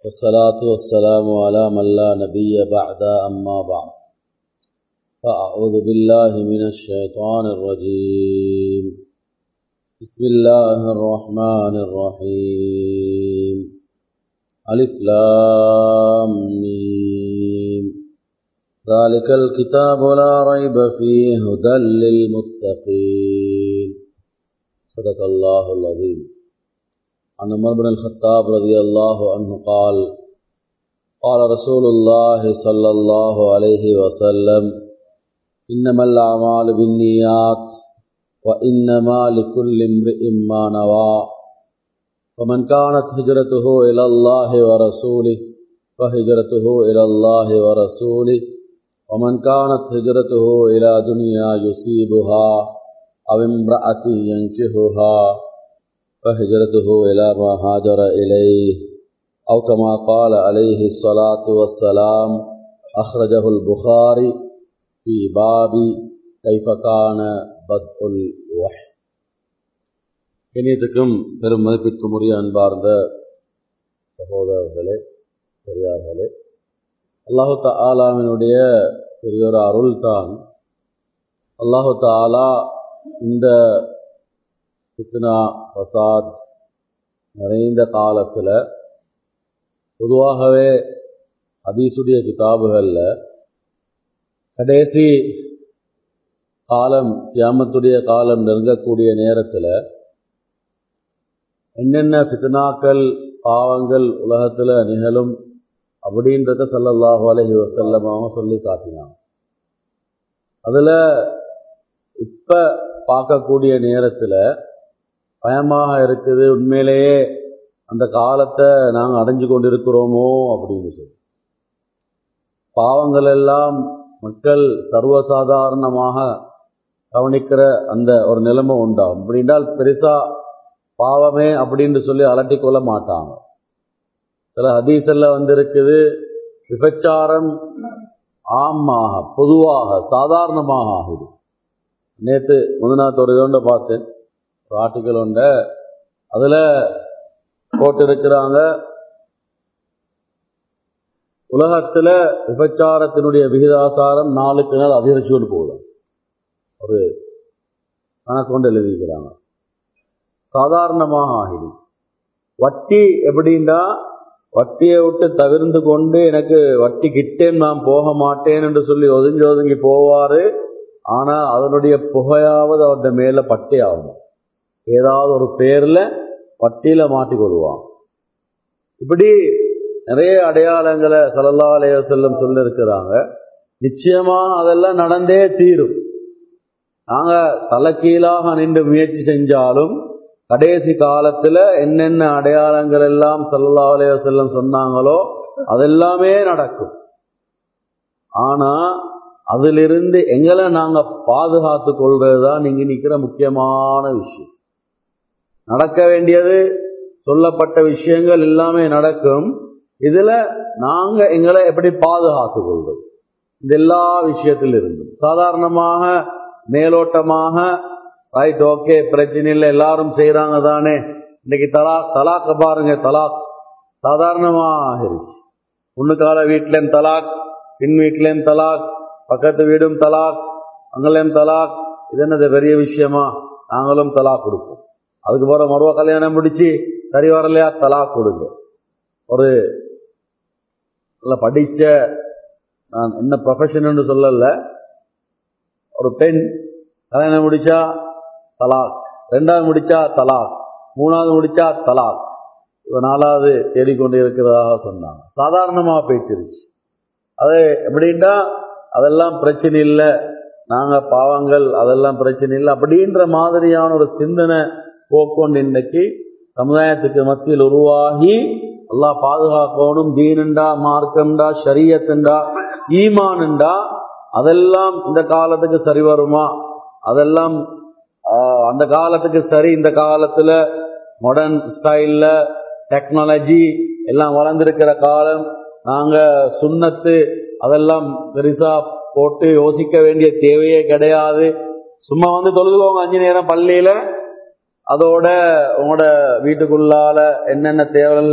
والصلاة والسلام على من لا نبي بعد أما بعد فأعوذ بالله من الشيطان الرجيم بسم الله الرحمن الرحيم ألف لام ميم ذلك الكتاب لا ريب فيه هدى للمتقين صدق الله العظيم عن عمر بن الخطاب رضي الله عنه قال قال رسول الله صلى الله عليه وسلم إنما الأعمال بالنيات وإنما لكل امرئ ما نوى فمن كانت هجرته إلى الله ورسوله فهجرته إلى الله ورسوله ومن كانت هجرته إلى دنيا يصيبها أو امرأة ينكهها فهجرته إلى ما هاجر إليه أو كما قال عليه الصلاة والسلام أخرجه البخاري في باب كيف كان بدء الوحي இனியத்துக்கும் பெரும் மதிப்பிற்கும் உரிய அன்பார்ந்த சகோதரர்களே பெரியார்களே அல்லாஹு ஆலாமினுடைய பெரியோர் அருள் தான் அல்லாஹு தாலா இந்த ஃபித்னா ஃபசாத் நிறைந்த காலத்தில் பொதுவாகவே ஹதீசுடைய கிதாபுகளில் கடைசி காலம் கியாமத்துடைய காலம் நெருங்கக்கூடிய நேரத்தில் என்னென்ன ஃபித்னாக்கள் பாவங்கள் உலகத்தில் நிகழும் அப்படின்றத சல்லல்லாஹு அலஹி வசல்லமாக சொல்லி காட்டினாங்க அதில் இப்போ பார்க்கக்கூடிய நேரத்தில் பயமாக இருக்குது உண்மையிலேயே அந்த காலத்தை நாங்கள் அடைஞ்சு கொண்டிருக்கிறோமோ அப்படின்னு சொல்லி பாவங்கள் எல்லாம் மக்கள் சர்வசாதாரணமாக கவனிக்கிற அந்த ஒரு நிலைமை உண்டாகும் அப்படின்றால் பெருசா பாவமே அப்படின்னு சொல்லி அலட்டி கொள்ள மாட்டாங்க சில ஹதீஸல்ல வந்திருக்குது விபச்சாரம் ஆமாக பொதுவாக சாதாரணமாக ஆகுது நேற்று முதநாத்து ஒரு இதோண்ட பார்த்தேன் ஒரு ஆர்டிக்கல் உண்ட அதில் போட்டிருக்கிறாங்க உலகத்தில் விபச்சாரத்தினுடைய விகிதாசாரம் நாளுக்கு நாள் அதிகரிச்சுட்டு போகுது ஒரு கணக்கொண்டு எழுதிக்கிறாங்க சாதாரணமாக ஆகிடும் வட்டி எப்படின்னா வட்டியை விட்டு தவிர்ந்து கொண்டு எனக்கு வட்டி கிட்டேன் நான் போக மாட்டேன் என்று சொல்லி ஒதுங்கி ஒதுங்கி போவாரு ஆனா அதனுடைய புகையாவது அவருடைய மேல பட்டே ஆகும் ஏதாவது ஒரு பேர்ல வட்டியில மாட்டிக்கொள்வான் இப்படி நிறைய அடையாளங்களை சலல்லா அலைய செல்லம் சொல்லிருக்கிறாங்க நிச்சயமா அதெல்லாம் நடந்தே தீரும் நாங்க தலைக்கீழாக நின்று முயற்சி செஞ்சாலும் கடைசி காலத்துல என்னென்ன அடையாளங்கள் எல்லாம் சல்லா அலைய செல்லம் சொன்னாங்களோ அதெல்லாமே நடக்கும் ஆனா அதிலிருந்து எங்களை நாங்க பாதுகாத்து கொள்றதுதான் நீங்க நிக்கிற முக்கியமான விஷயம் நடக்க வேண்டியது சொல்லப்பட்ட விஷயங்கள் எல்லாமே நடக்கும் இதுல நாங்க எங்களை எப்படி பாதுகாத்து கொள்வது இந்த எல்லா விஷயத்தில் இருந்தும் சாதாரணமாக மேலோட்டமாக ரைட் ஓகே பிரச்சனை இல்லை எல்லாரும் செய்யறாங்க தானே இன்னைக்கு தலாக் தலாக்க பாருங்க தலாக் சாதாரணமாக இருக்கு முன்னுக்கால வீட்டிலேயும் தலாக் பின் வீட்டிலேயும் தலாக் பக்கத்து வீடும் தலாக் அங்கேயும் தலாக் இது என்னது பெரிய விஷயமா நாங்களும் தலாக் கொடுப்போம் அதுக்கு போற மருவ கல்யாணம் முடிச்சு சரி வரலையா தலாக் கொடுங்க ஒரு நல்ல படிச்ச நான் என்ன ப்ரொஃபஷன் சொல்லல ஒரு பெண் கல்யாணம் முடிச்சா தலாக் ரெண்டாவது முடிச்சா தலாக் மூணாவது முடிச்சா தலாக் இவ நாலாவது தேடிக்கொண்டு இருக்கிறதாக சொன்னாங்க சாதாரணமாக போயிட்டுருச்சு அது எப்படின்னா அதெல்லாம் பிரச்சனை இல்லை நாங்க பாவங்கள் அதெல்லாம் பிரச்சனை இல்லை அப்படின்ற மாதிரியான ஒரு சிந்தனை போக்கொண்டு இன்னைக்கு சமுதாயத்துக்கு மத்தியில் உருவாகி எல்லாம் பாதுகாக்கணும் தீனுண்டா மார்க்கண்டா ஷரியத்துண்டா ஈமானுண்டா அதெல்லாம் இந்த காலத்துக்கு சரி வருமா அதெல்லாம் அந்த காலத்துக்கு சரி இந்த காலத்துல மாடர்ன் ஸ்டைல்ல டெக்னாலஜி எல்லாம் வளர்ந்திருக்கிற காலம் நாங்க சுண்ணத்து அதெல்லாம் பெருசா போட்டு யோசிக்க வேண்டிய தேவையே கிடையாது சும்மா வந்து தொழுதுவோங்க அஞ்சு நேரம் பள்ளியில அதோட உங்களோட வீட்டுக்குள்ளால என்னென்ன தேவைகள்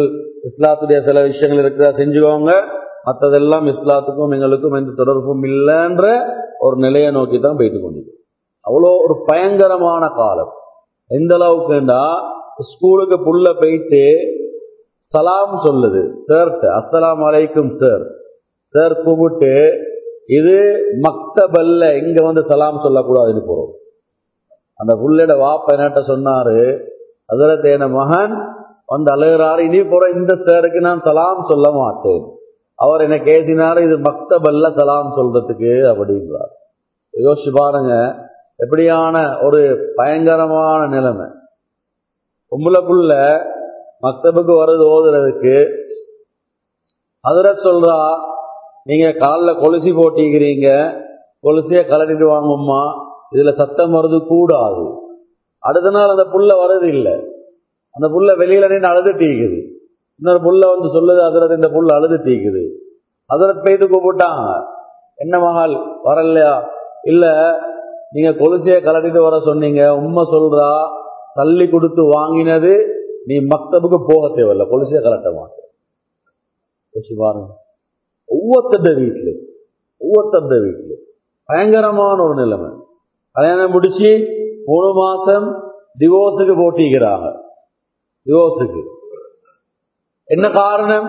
இஸ்லாத்துடைய சில விஷயங்கள் இருக்கிறதா செஞ்சுக்கோங்க மற்றதெல்லாம் இஸ்லாத்துக்கும் எங்களுக்கும் எந்த தொடர்பும் இல்லைன்ற ஒரு நிலையை நோக்கி தான் போயிட்டு கொண்டிருக்கோம் அவ்வளோ ஒரு பயங்கரமான காலம் எந்த அளவுக்குண்டா ஸ்கூலுக்கு புள்ள போயிட்டு சலாம் சொல்லுது சார்ட்ட அஸ்ஸலாம் அலைக்கும் சார் சார் கூப்பிட்டு இது மக்தபல்ல இங்க வந்து சலாம் சொல்லக்கூடாதுன்னு போறோம் அந்த புள்ளோட வாப்ப என்னட்ட சொன்னாரு அதில் என மகன் வந்து அழுகிறாரு இனி போற இந்த சாருக்கு நான் சலாம் சொல்ல மாட்டேன் அவர் என்ன கேசினாரு இது மக்தபல்ல சலாம் சொல்றதுக்கு அப்படின்றார் யோசிச்சு பாருங்க எப்படியான ஒரு பயங்கரமான நிலைமை பொம்பளைக்குள்ள மக்தபுக்கு வருது ஓதுறதுக்கு அதுல சொல்றா நீங்க காலில் கொலுசி போட்டிக்கிறீங்க கொலுசிய கலட்டிட்டு வாங்கம்மா இதுல சத்தம் வருது கூடாது அடுத்த நாள் அந்த புள்ள வருது இல்லை அந்த புள்ள வெளியில நின்று அழுது டீக்குது இன்னொரு புள்ள வந்து சொல்லுது அதில் இந்த புள்ள அழுது டீக்குது அதில் பெய்து கூப்பிட்டாங்க என்ன மகால் வரலையா இல்ல நீங்க கொலுசிய கலட்டிட்டு வர சொன்னீங்க உண்மை சொல்றா தள்ளி கொடுத்து வாங்கினது நீ மக்தபுக்கு போக தேவையில்ல கொலுசிய கலட்ட மாட்டேன் யோசிச்சு பாருங்க ஒவ்வொருத்தட்ட வீட்டுல ஒவ்வொருத்தட்ட வீட்டுல பயங்கரமான ஒரு நிலைமை கல்யாணம் முடிச்சு மூணு மாசம் டிவோர்ஸுக்கு போட்டிக்கிறாங்க டிவோர்ஸுக்கு என்ன காரணம்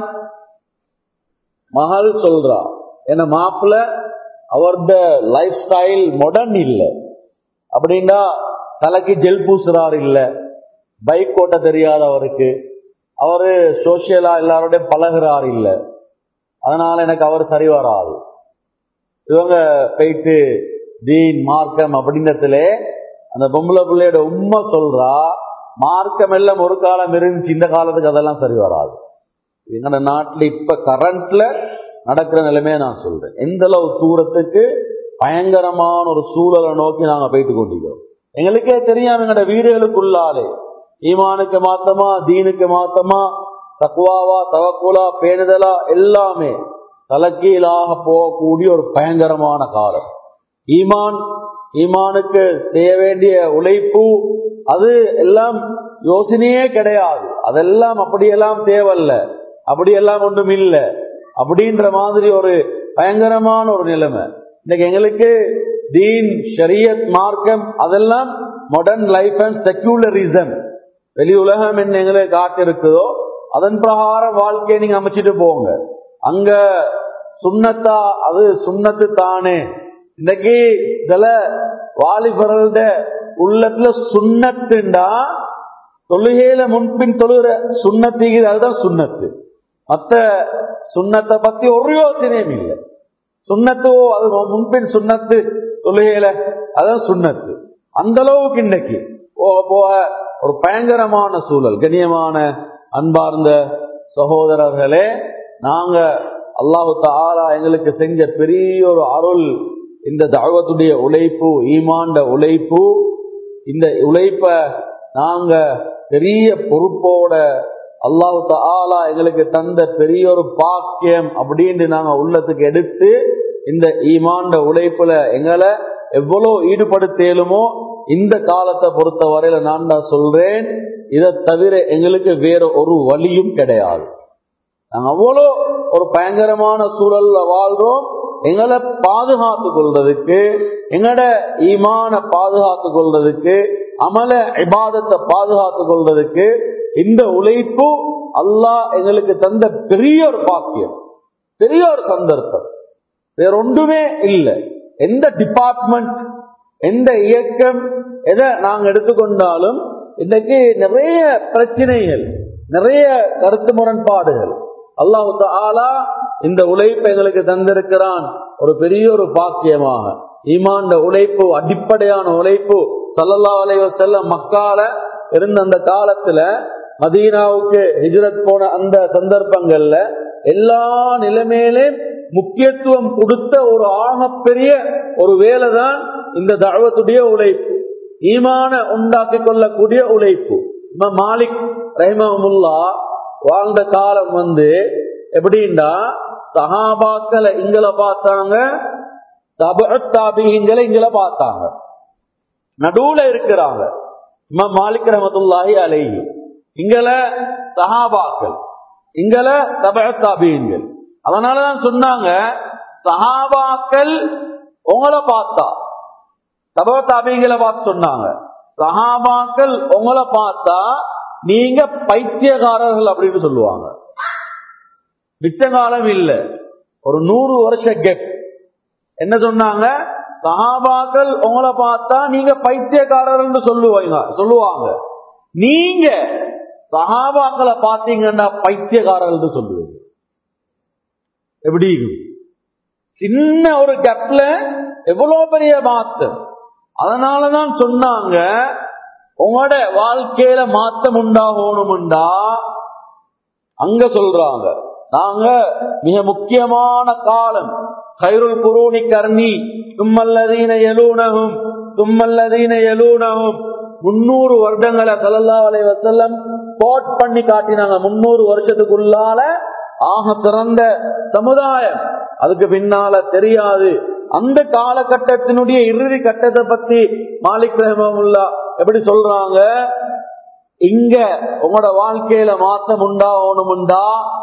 மகள் சொல்றா என்ன மாப்பிள்ள அவர்த லைஃப் ஸ்டைல் மாடர்ன் இல்லை அப்படின்னா தலைக்கு ஜெல் பூசுறார் இல்ல பைக் ஓட்ட தெரியாத அவருக்கு அவரு சோசியலா எல்லாரோட பழகுறார் இல்ல அதனால எனக்கு அவர் சரி வராது இவங்க போயிட்டு தீன் மார்க்கம் அப்படின்றதுல அந்த பொம்பளை பிள்ளையோட உண்மை சொல்றா மார்க்கம் எல்லாம் ஒரு காலம் இருந்துச்சு இந்த காலத்துக்கு அதெல்லாம் சரி வராது எங்களோட நாட்டில் இப்ப கரண்ட்ல நடக்கிற நிலைமையை நான் சொல்றேன் எந்த அளவு தூரத்துக்கு பயங்கரமான ஒரு சூழலை நோக்கி நாங்க போயிட்டு கொண்டிருக்கிறோம் எங்களுக்கே தெரியாம எங்களோட வீடுகளுக்குள்ளாலே ஈமானுக்கு மாத்தமா தீனுக்கு மாத்தமா தக்குவாவா தவக்குலா பேணுதலா எல்லாமே தலைக்கீழாக போகக்கூடிய ஒரு பயங்கரமான காலம் ஈமான் ஈமானுக்கு செய்ய வேண்டிய உழைப்பு அது எல்லாம் யோசனையே கிடையாது அதெல்லாம் அப்படியெல்லாம் தேவையில்ல அப்படியெல்லாம் ஒன்றும் இல்லை அப்படின்ற மாதிரி ஒரு பயங்கரமான ஒரு நிலைமை இன்னைக்கு எங்களுக்கு தீன் ஷரியத் மார்க்கம் அதெல்லாம் மாடர்ன் லைஃப் அண்ட் செக்யூலரிசம் வெளி உலகம் என்ன எங்களுக்கு காட்டிருக்குதோ அதன் பிரகாரம் வாழ்க்கையை நீங்க அமைச்சிட்டு போங்க அங்க சுண்ணத்தா அது சுண்ணத்து தானே இன்னைக்கு சில வாலிபர்கள உள்ளத்துல சுண்ணத்துண்டா தொழுகையில முன்பின் தொழுகிற சுண்ணத்தீங்க அதுதான் சுண்ணத்து மத்த சுண்ணத்தை பத்தி ஒரு யோசனையும் இல்லை சுண்ணத்தோ அது முன்பின் சுண்ணத்து தொழுகையில அதான் சுண்ணத்து அந்த அளவுக்கு இன்னைக்கு போக போக ஒரு பயங்கரமான சூழல் கண்ணியமான அன்பார்ந்த சகோதரர்களே நாங்க அல்லாஹு தாலா எங்களுக்கு செஞ்ச பெரிய ஒரு அருள் இந்த தாவத்துடைய உழைப்பு ஈமாண்ட உழைப்பு இந்த உழைப்ப நாங்க பெரிய பொறுப்போட அல்லாஹு தாலா எங்களுக்கு தந்த பெரிய ஒரு பாக்கியம் அப்படின்னு நாங்க உள்ளத்துக்கு எடுத்து இந்த ஈமாண்ட உழைப்புல எங்களை எவ்வளவு ஈடுபடுத்தேலுமோ இந்த காலத்தை பொறுத்த வரையில நான் தான் சொல்றேன் இதை தவிர எங்களுக்கு வேற ஒரு வழியும் கிடையாது நாங்க அவ்வளோ ஒரு பயங்கரமான சூழல்ல வாழ்றோம் எங்களை பாதுகாத்து கொள்றதுக்கு எங்களோட ஈமான பாதுகாத்து கொள்றதுக்கு அமல இபாதத்தை பாதுகாத்து கொள்றதுக்கு இந்த உழைப்பு அல்லாஹ் எங்களுக்கு தந்த பெரிய ஒரு பாக்கியம் பெரிய ஒரு சந்தர்ப்பம் வேற ஒன்றுமே இல்லை எந்த டிபார்ட்மெண்ட் எந்த இயக்கம் எதை நாங்க எடுத்துக்கொண்டாலும் இன்னைக்கு நிறைய பிரச்சனைகள் நிறைய கருத்து முரண்பாடுகள் அல்லாஹு ஆலா இந்த உழைப்பை எங்களுக்கு தந்திருக்கிறான் ஒரு பெரிய ஒரு பாக்கியமாக ஈமாண்ட உழைப்பு அடிப்படையான உழைப்பு சல்லல்லா அலைவ செல்ல மக்கால இருந்த அந்த காலத்துல மதீனாவுக்கு ஹிஜ்ரத் போன அந்த சந்தர்ப்பங்கள்ல எல்லா நிலைமையிலும் முக்கியத்துவம் கொடுத்த ஒரு ஆகப்பெரிய ஒரு வேலை தான் இந்த தழவத்துடைய உழைப்பு ஈமான உண்டாக்கி கொள்ளக்கூடிய உழைப்பு மாலிக் ரஹிமமுல்லா வாழ்ந்த காலம் வந்து எப்படின்னா சகாபாக்களை இங்களை பார்த்தாங்க தாபிகளை இங்களை பார்த்தாங்க நடுவுல இருக்கிறாங்க இம்மா மாலிக் ரஹமத்துல்லாஹி அலைஹி இங்கள சஹாபாக்கள் இங்கல தப தாபீன்கள் அதனாலதான் சொன்னாங்க சஹாபாக்கள் உங்களை பார்த்தா தப தாபீங்களை பார்த்து சொன்னாங்க சஹாபாக்கள் உங்களை பார்த்தா நீங்க பைத்தியக்காரர்கள் அப்படின்னு சொல்லுவாங்க மிச்ச காலம் இல்ல ஒரு நூறு வருஷ கெப் என்ன சொன்னாங்க சஹாபாக்கள் உங்களை பார்த்தா நீங்க பைத்தியக்காரர்கள் சொல்லுவாங்க சொல்லுவாங்க நீங்க சஹாபாக்களை பார்த்தீங்கன்னா பைத்தியக்காரர்கள் சொல்லுவீங்க எப்படி இருக்கும் சின்ன ஒரு கேப்ல எவ்வளவு பெரிய மாற்றம் அதனாலதான் சொன்னாங்க உங்களோட வாழ்க்கையில மாற்றம் உண்டாகணும்டா அங்க சொல்றாங்க நாங்க மிக முக்கியமான காலம் கைருள் குருணி கர்ணி தும்மல்லதீன எலூனகும் தும்மல்லதீன எலூனகும் முன்னூறு வருடங்களை சல்லல்லா அலை வசல்லம் கோட் பண்ணி காட்டினாங்க முன்னூறு வருஷத்துக்குள்ளால ஆக பிறந்த சமுதாயம் அதுக்கு பின்னால தெரியாது அந்த காலகட்டத்தினுடைய இறுதி கட்டத்தை பத்தி மாலிக் ரஹமுல்லா எப்படி சொல்றாங்க இங்க உங்களோட வாழ்க்கையில மாற்றம் உண்டாகணும்டா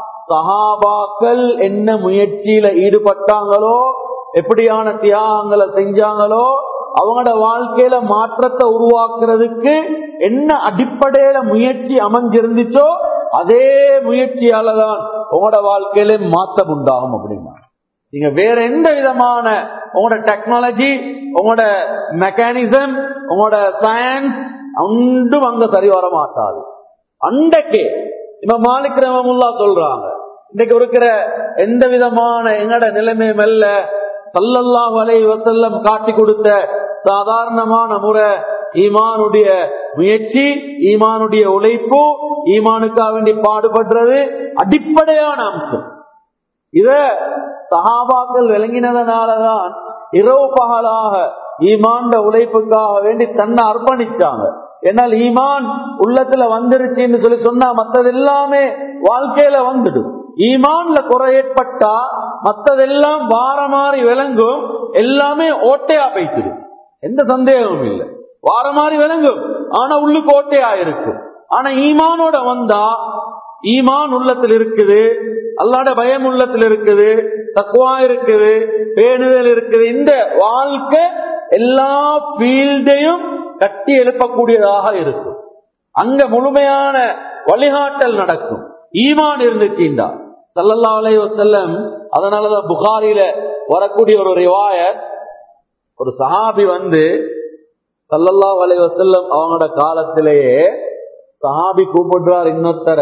சஹாபாக்கள் என்ன முயற்சியில ஈடுபட்டாங்களோ எப்படியான தியாகங்களை செஞ்சாங்களோ அவங்களோட வாழ்க்கையில மாற்றத்தை உருவாக்குறதுக்கு என்ன அடிப்படையில முயற்சி அமைஞ்சிருந்துச்சோ அதே முயற்சியால தான் உங்களோட வாழ்க்கையில மாற்றம் உண்டாகும் அப்படின்னா நீங்க வேற எந்த விதமான உங்களோட டெக்னாலஜி உங்களோட மெக்கானிசம் உங்களோட சயின்ஸ் ஒன்றும் அங்க சரி வர மாட்டாது அன்றைக்கே இப்ப மாலிக் ரஹமுல்லா சொல்றாங்க இன்னைக்கு இருக்கிற எந்த விதமான எங்கட நிலைமை மெல்ல சல்லல்லாஹு அலைஹி வஸல்லம் காட்டி கொடுத்த சாதாரணமான முறை ஈமானுடைய முயற்சி ஈமானுடைய உழைப்பு ஈமானுக்காக வேண்டி பாடுபடுறது அடிப்படையான அம்சம் இத சஹாபாக்கள் விளங்கினதனாலதான் இரவு பகலாக ஈமாண்ட உழைப்புக்காக வேண்டி தன்னை அர்ப்பணிச்சாங்க என்னால் ஈமான் உள்ளத்துல வந்துருச்சுன்னு சொல்லி சொன்னா மத்தது எல்லாமே வாழ்க்கையில வந்துடும் ஈமான்ல குறை ஏற்பட்டா மத்ததெல்லாம் வார மாதிரி விளங்கும் எல்லாமே ஓட்டையா போய்த்துடும் எந்த சந்தேகமும் இல்லை வார மாதிரி விளங்கும் ஆனா உள்ளுக்கு ஓட்டையா இருக்கும் ஆனா ஈமானோட வந்தா ஈமான் உள்ளத்தில் இருக்குது அல்லாட பயம் உள்ளத்தில் இருக்குது தக்குவா இருக்குது பேணுதல் இருக்குது இந்த வாழ்க்கை எல்லா ஃபீல்டையும் கட்டி எழுப்பக்கூடியதாக இருக்கும் அங்க முழுமையான வழிகாட்டல் நடக்கும் ஈமான் இருந்துச்சுண்டா சல்லல்லா அலைஹி வஸல்லம் அதனாலதான் புகாரில வரக்கூடிய ஒரு ரிவாயத் ஒரு சஹாபி வந்து சல்லல்லா அலைஹி வஸல்லம் அவங்களோட காலத்திலேயே சஹாபி கூப்பிடுறார் இன்னொருத்தர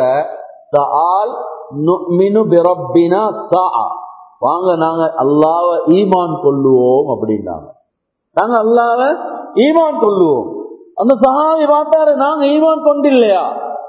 சஆல் நுமினு பிரப்பினா சாஆ வாங்க நாங்க அல்லாஹ்வ ஈமான் கொள்ளுவோம் அப்படின்னாங்க நாங்க அல்லாஹ்வ ஈமான் கொள்ளுவோம் அந்த சஹாபி பார்த்தாரு நாங்க ஈமான் கொண்டில்லையா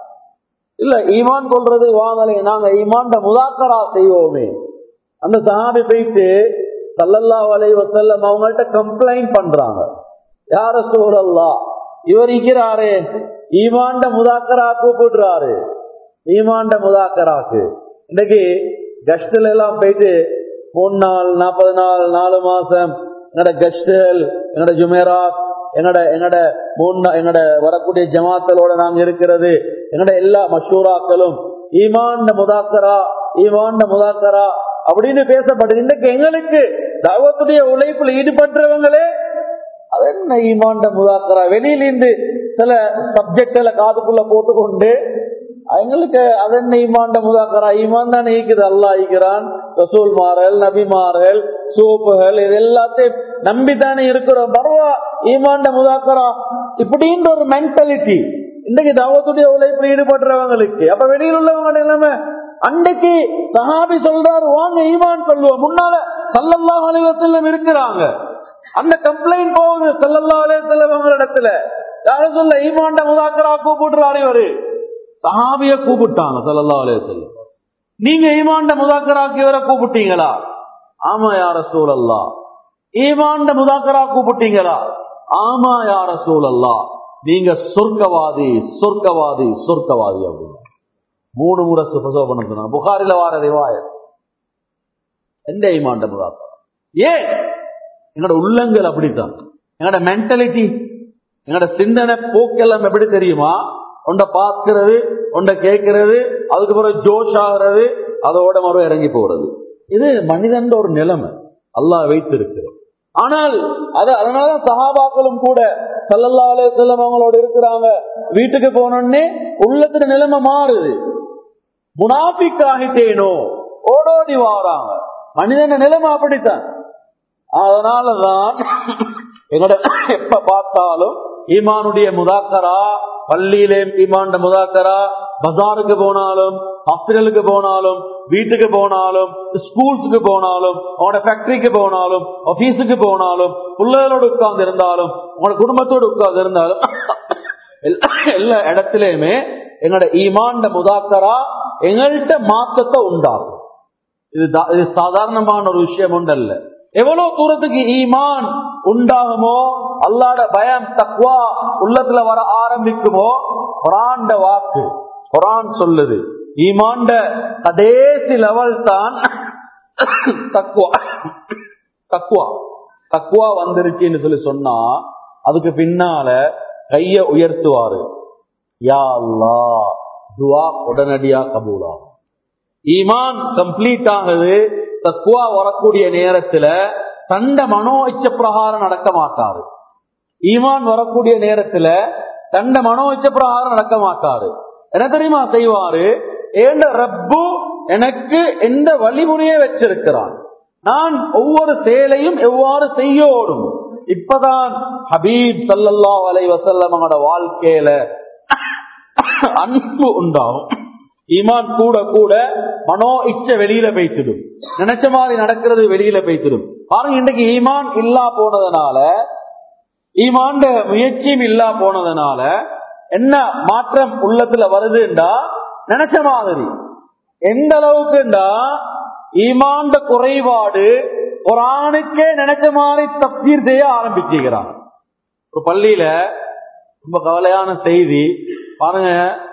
இல்ல ஈமான் கொள்றது வாங்கலை நாங்க ஈமான்ட முதாக்கரா செய்வோமே அந்த சஹாபி போயிட்டு சல்லல்லா அலை வசல்லம் அவங்கள்ட்ட கம்ப்ளைண்ட் பண்றாங்க யார சூழல்லா இவர் இருக்கிறாரே ஈமாண்ட முதாக்கரா கூப்பிடுறாரு ஈமாண்ட முதாக்கராக்கு இன்னைக்கு கஷ்டில் எல்லாம் போயிட்டு மூணு நாள் நாற்பது நாள் நாலு மாசம் எங்கட கஷ்டல் எங்கட ஜுமேராத் எங்கட எங்கட மூணு எங்கட வரக்கூடிய ஜமாத்தலோட நாங்க இருக்கிறது எங்கட எல்லா மஷூராக்களும் ஈமாண்ட முதாக்கரா ஈமாண்ட முதாக்கரா அப்படின்னு பேசப்படுது இன்னைக்கு எங்களுக்கு தவத்துடைய உழைப்புல ஈடுபட்டவங்களே அது என்ன ஈமாண்ட முதாக்கரா வெளியிலிருந்து சில சப்ஜெக்ட்ல காதுக்குள்ள போட்டுக்கொண்டு எங்களுக்கு அது என்ன ஈமாண்ட முதாக்கரா ஈமான் தான் ஈக்குது அல்லா ஈக்கிறான் ரசூல் மாறல் நபி மாறல் சோப்புகள் இது எல்லாத்தையும் நம்பித்தானே இருக்கிறோம் பரவா ஈமாண்ட முதாக்கரா இப்படின்ற ஒரு மென்டாலிட்டி இன்னைக்கு தவத்துடைய உழைப்புல ஈடுபடுறவங்களுக்கு அப்ப வெளியில் உள்ளவங்க எல்லாமே அன்றைக்கு சஹாபி சொல்றாரு வாங்க ஈமான் சொல்லுவோம் முன்னால சல்லல்லா அலைவசல்லம் இருக்கிறாங்க அந்த கம்ப்ளைண்ட் போகுது சல்லல்லா அலைவசல்லம் இடத்துல யாரும் சொல்ல ஈமாண்ட முதாக்கரா கூப்பிடுறாரு இவரு சஹாபிய கூப்பிட்டாங்க சல்லல்லா அலைவசல்லம் நீங்க ஈமாண்ட முதாக்கராக்கு இவரை கூப்பிட்டீங்களா ஆமா யார சூழல்லா ஈமாண்ட முதாக்கரா கூப்பிட்டீங்களா ஆமா யார சூழல்லா நீங்க சொர்க்கவாதி சொர்க்கவாதி சொர்க்கவாதி அப்படின்னு மூணு முறை சுபசோபனம் சொன்னாங்க புகாரில வார ரிவாயத் எந்த ஈமாண்ட முதாக்கரா ஏன் எங்களோட உள்ளங்கள் அப்படித்தான் எங்களோட மென்டாலிட்டி எங்களோட சிந்தனை போக்கெல்லாம் எப்படி தெரியுமா ஒன்றை பார்க்கிறது ஒன்றை கேட்கிறது அதுக்கு பிறகு ஜோஷ் ஆகிறது அதோட மறு இறங்கி போறது இது மனிதன் ஒரு நிலைமை அல்லாஹ் வைத்திருக்கிறது ஆனால் அது அதனால சஹாபாக்களும் கூட சல்லல்லா அலே செல்லம் அவங்களோட இருக்கிறாங்க வீட்டுக்கு போனோடனே உள்ளத்துல நிலைமை மாறுது முனாபிக் ஆகிட்டேனோ ஓடோடி வாராங்க மனிதன் நிலைமை அப்படித்தான் அதனாலதான் எங்கட எப்ப பார்த்தாலும் ஈமானுடைய முதாக்கரா பள்ளியிலே ஈமாண்ட முதாக்கரா பஜாருக்கு போனாலும் ஹாஸ்பிட்டலுக்கு போனாலும் வீட்டுக்கு போனாலும் ஸ்கூல்ஸுக்கு போனாலும் உங்களோட ஃபேக்டரிக்கு போனாலும் ஆபீஸுக்கு போனாலும் பிள்ளைகளோடு உட்கார்ந்து இருந்தாலும் உங்களோட குடும்பத்தோடு உட்கார்ந்து இருந்தாலும் எல்லா இடத்திலையுமே எங்களோட ஈமாண்ட முதாக்கரா எங்கள்கிட்ட மாற்றத்தை உண்டாகும் இது இது சாதாரணமான ஒரு விஷயம் உண்டல்ல எவ்வளவு தூரத்துக்கு ஈமான் உண்டாகுமோ அல்லாட பயம் தக்குவா உள்ளத்துல வர ஆரம்பிக்குமோ குரான்ட வாக்கு குரான் சொல்லுது ஈமாண்ட கடைசி லெவல் தான் தக்குவா தக்குவா தக்குவா வந்துருச்சுன்னு சொல்லி சொன்னா அதுக்கு பின்னால கைய உயர்த்துவாரு யா அல்லா துவா உடனடியா கபூலாகும் ஈமான் கம்ப்ளீட் ஆகுது தக்குவா வரக்கூடிய நேரத்துல தண்ட மனோ இச்ச பிரகாரம் நடக்க மாட்டாரு ஈமான் வரக்கூடிய நேரத்துல தண்ட மனோ இச்ச பிரகாரம் நடக்க மாட்டாரு என்ன தெரியுமா செய்வாரு ஏண்ட ரப்பு எனக்கு எந்த வழிமுறையை வச்சிருக்கிறான் நான் ஒவ்வொரு செயலையும் எவ்வாறு செய்யோடும் இப்பதான் ஹபீப் சல்லல்லா அலை வசல்லமோட வாழ்க்கையில அன்பு உண்டாகும் ஈமான் கூட கூட மனோ இச்ச வெளியில பேசிடும் நினைச்ச மாதிரி நடக்கிறது வெளியில பேசிடும் பாருங்க இன்றைக்கு ஈமான் இல்லா போனதுனால ஈமாண்ட முயற்சியும் இல்லா போனதுனால என்ன மாற்றம் உள்ளத்துல வருதுண்டா நினைச்ச மாதிரி எந்த அளவுக்குண்டா ஈமாண்ட குறைபாடு குரானுக்கே நினைச்ச மாதிரி தப்சீர் செய்ய ஆரம்பிச்சுக்கிறான் ஒரு பள்ளியில ரொம்ப கவலையான செய்தி பாருங்க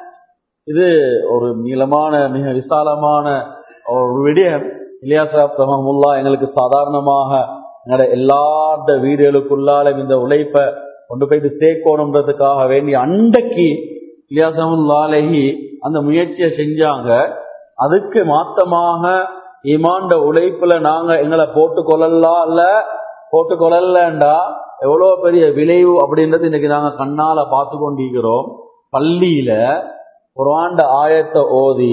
இது ஒரு நீளமான மிக விசாலமான ஒரு விடயம் இலியாசாப் தமமுல்லா எங்களுக்கு சாதாரணமாக எங்களோட எல்லாத்த வீடுகளுக்குள்ளாலும் இந்த உழைப்பை கொண்டு போயிட்டு சேர்க்கணுன்றதுக்காக வேண்டி அண்டைக்கு இலியாசமுல்லாலகி அந்த முயற்சியை செஞ்சாங்க அதுக்கு மாத்தமாக ஈமாண்ட உழைப்புல நாங்க எங்களை போட்டு கொள்ளலாம் இல்ல போட்டு கொள்ளலண்டா எவ்வளவு பெரிய விளைவு அப்படின்றது இன்னைக்கு நாங்க கண்ணால பார்த்து கொண்டிருக்கிறோம் பள்ளியில குரான்ட ஆயத்தை ஓதி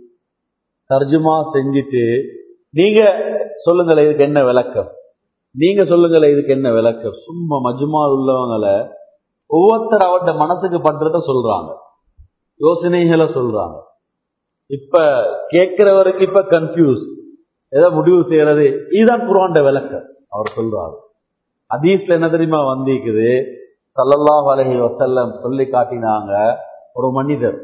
தர்ஜுமா செஞ்சுட்டு நீங்க சொல்லுங்களேன் இதுக்கு என்ன விளக்கம் நீங்க சொல்லுங்களேன் இதுக்கு என்ன விளக்கம் சும்மா மஜ்மா உள்ளவங்களை ஒவ்வொருத்தர் அவர்கிட்ட மனசுக்கு பண்றத சொல்றாங்க யோசனைகளை சொல்றாங்க இப்ப கேட்கிறவருக்கு இப்ப கன்ஃபியூஸ் ஏதோ முடிவு செய்யறது இதுதான் குரான்ட விளக்கம் அவர் சொல்றாரு அதீஸ்ல என்ன தெரியுமா வந்திக்குது சல்லல்லாஹ் அலஹி வசல்லம் சொல்லி காட்டினாங்க ஒரு மனிதர்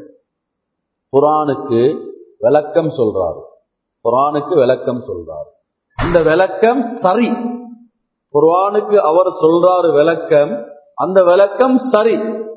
குரானுக்கு விளக்கம் சொல்றாரு குரானுக்கு விளக்கம் சொல்றாரு அந்த விளக்கம் சரி குர்ஆனுக்கு அவர் சொல்றாரு விளக்கம் அந்த விளக்கம் சரி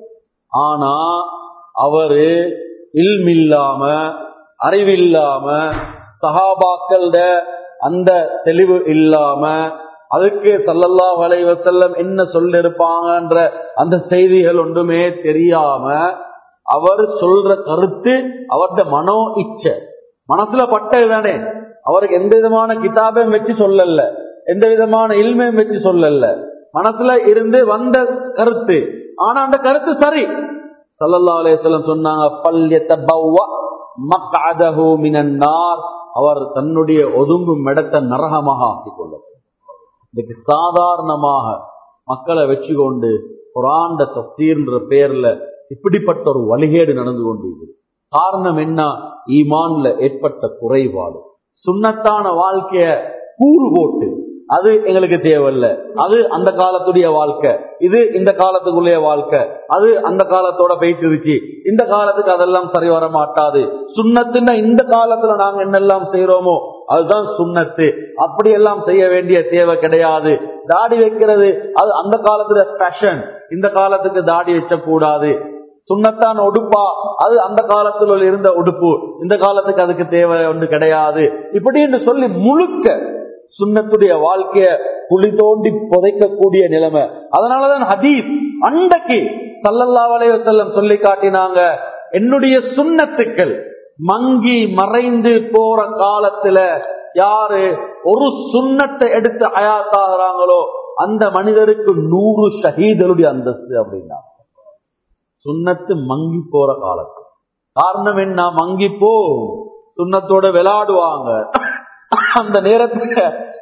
ஆனா அவரு இல்மில்லாம அறிவில்லாம சஹாபாக்கள அந்த தெளிவு இல்லாம அதுக்கு சல்லல்லாஹு அலைஹி வஸல்லம் என்ன சொல்லிருப்பாங்கன்ற அந்த செய்திகள் ஒன்றுமே தெரியாம அவர் சொல்ற கருத்து அவருடைய மனோ இச்ச மனசுல பட்டது தானே அவருக்கு எந்த விதமான கிதாபையும் வச்சு சொல்லல எந்த விதமான இல்மையும் வச்சு சொல்லல மனசுல இருந்து வந்த கருத்து ஆனா அந்த கருத்து சரி சல்லல்லா அலையம் சொன்னாங்க பல்யத்தபவ்வ மக்அதஹு மினன் நார் அவர் தன்னுடைய ஒதுங்கும் இடத்தை நரகமாக ஆக்கிக் கொள்ளும் இன்னைக்கு சாதாரணமாக மக்களை வச்சுக்கொண்டு குரான்ட தப்சீர்ன்ற பேர்ல இப்படிப்பட்ட ஒரு வழிகேடு நடந்து கொண்டிருக்கிறது காரணம் என்ன ஈமான்ல ஏற்பட்ட குறைபாடு சுண்ணத்தான வாழ்க்கைய கூறு போட்டு அது எங்களுக்கு தேவையில்ல அது அந்த காலத்துடைய வாழ்க்கை இது இந்த காலத்துக்குள்ளே வாழ்க்கை அது அந்த காலத்தோட போயிட்டு இருச்சு இந்த காலத்துக்கு அதெல்லாம் சரி வர மாட்டாது சுண்ணத்துன்னா இந்த காலத்துல நாங்க என்னெல்லாம் செய்யறோமோ அதுதான் சுண்ணத்து அப்படி எல்லாம் செய்ய வேண்டிய தேவை கிடையாது தாடி வைக்கிறது அது அந்த காலத்துல ஃபேஷன் இந்த காலத்துக்கு தாடி வச்ச கூடாது சுண்ணத்தான் உடுப்பா அது அந்த காலத்துல இருந்த உடுப்பு இந்த காலத்துக்கு அதுக்கு தேவை ஒன்று கிடையாது இப்படின்னு சொல்லி முழுக்க சுண்ணத்துடைய வாழ்க்கைய குழி தோண்டி புதைக்கக்கூடிய நிலைமை அதனாலதான் ஹதீஸ் அண்டைக்கு சல்லல்லா செல்லம் சொல்லி காட்டினாங்க என்னுடைய சுண்ணத்துக்கள் மங்கி மறைந்து போற காலத்துல யாரு ஒரு சுண்ணத்தை எடுத்து அயாத்தாகிறாங்களோ அந்த மனிதருக்கு நூறு ஷஹீதருடைய அந்தஸ்து அப்படின்னா சுண்ணத்து மங்கி போற காலத்து காரணம் என்ன மங்கி போ சுண்ணத்தோட விளையாடுவாங்க அந்த நேரத்துல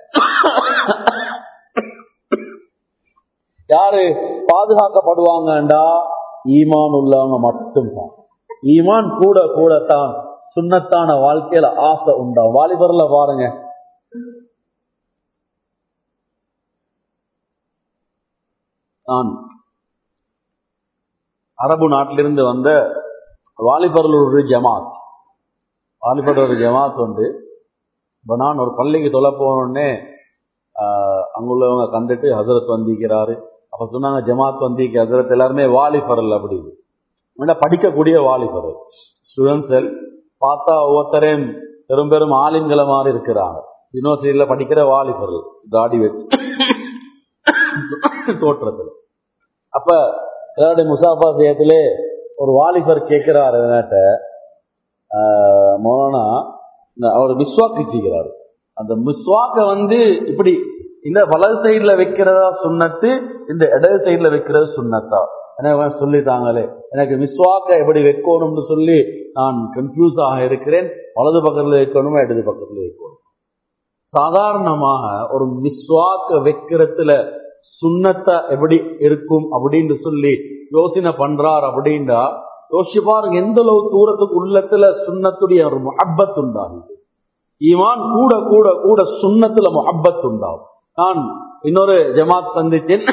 யாரு பாதுகாக்கப்படுவாங்கண்டா ஈமான் உள்ளவங்க மட்டும்தான் ஈமான் கூட கூடத்தான் சுண்ணத்தான வாழ்க்கையில ஆசை உண்டாகும் வாலிபர்ல பாருங்க நான் அரபு நாட்டிலிருந்து வந்த வாலிபர்கள் ஒரு ஜமாத் வாலிபர் ஒரு ஜமாத் வந்து இப்போ நான் ஒரு பள்ளிக்கு தொலை போனோடனே அங்குள்ளவங்க கண்டுட்டு ஹசரத் வந்திக்கிறாரு அப்ப சொன்னாங்க ஜமாத் வந்திக்கு ஹசரத் எல்லாருமே வாலிபர்கள் அப்படி படிக்கக்கூடிய வாலிபர் ஸ்டூடெண்ட்ஸ் பார்த்தா ஒவ்வொருத்தரையும் பெரும் பெரும் ஆலிம்களை மாதிரி இருக்கிறாங்க யூனிவர்சிட்டியில படிக்கிற வாலிபர்கள் தாடி வச்சு தோற்றத்தில் அப்ப தேர்டு முசாஃபா செய்யத்திலே ஒரு வாலிபர் கேட்கிறாரு என்னாட்ட மோனா அவர் மிஸ்வாக் வச்சுக்கிறாரு அந்த மிஸ்வாக்க வந்து இப்படி இந்த வலது சைட்ல வைக்கிறதா சுண்ணத்து இந்த இடது சைட்ல வைக்கிறது சுண்ணத்தா எனக்கு சொல்லிட்டாங்களே எனக்கு மிஸ்வாக்க எப்படி வைக்கணும்னு சொல்லி நான் கன்ஃபியூஸ் ஆக இருக்கிறேன் வலது பக்கத்துல வைக்கணுமா இடது பக்கத்துல வைக்கணும் சாதாரணமாக ஒரு மிஸ்வாக்க வைக்கிறதுல சுண்ணத்தை எப்படி இருக்கும் அப்படின்னு சொல்லி யோசனை பண்றார் அப்படின்னா யோசிச்சு பாருங்க எந்த அளவு தூரத்துக்கு உள்ளத்துல சுண்ணத்துடைய ஒரு முஹப்பத் உண்டாகுது ஈமான் கூட கூட கூட சுண்ணத்துல முஹப்பத் உண்டாகும் நான் இன்னொரு ஜமாத் சந்திச்சேன்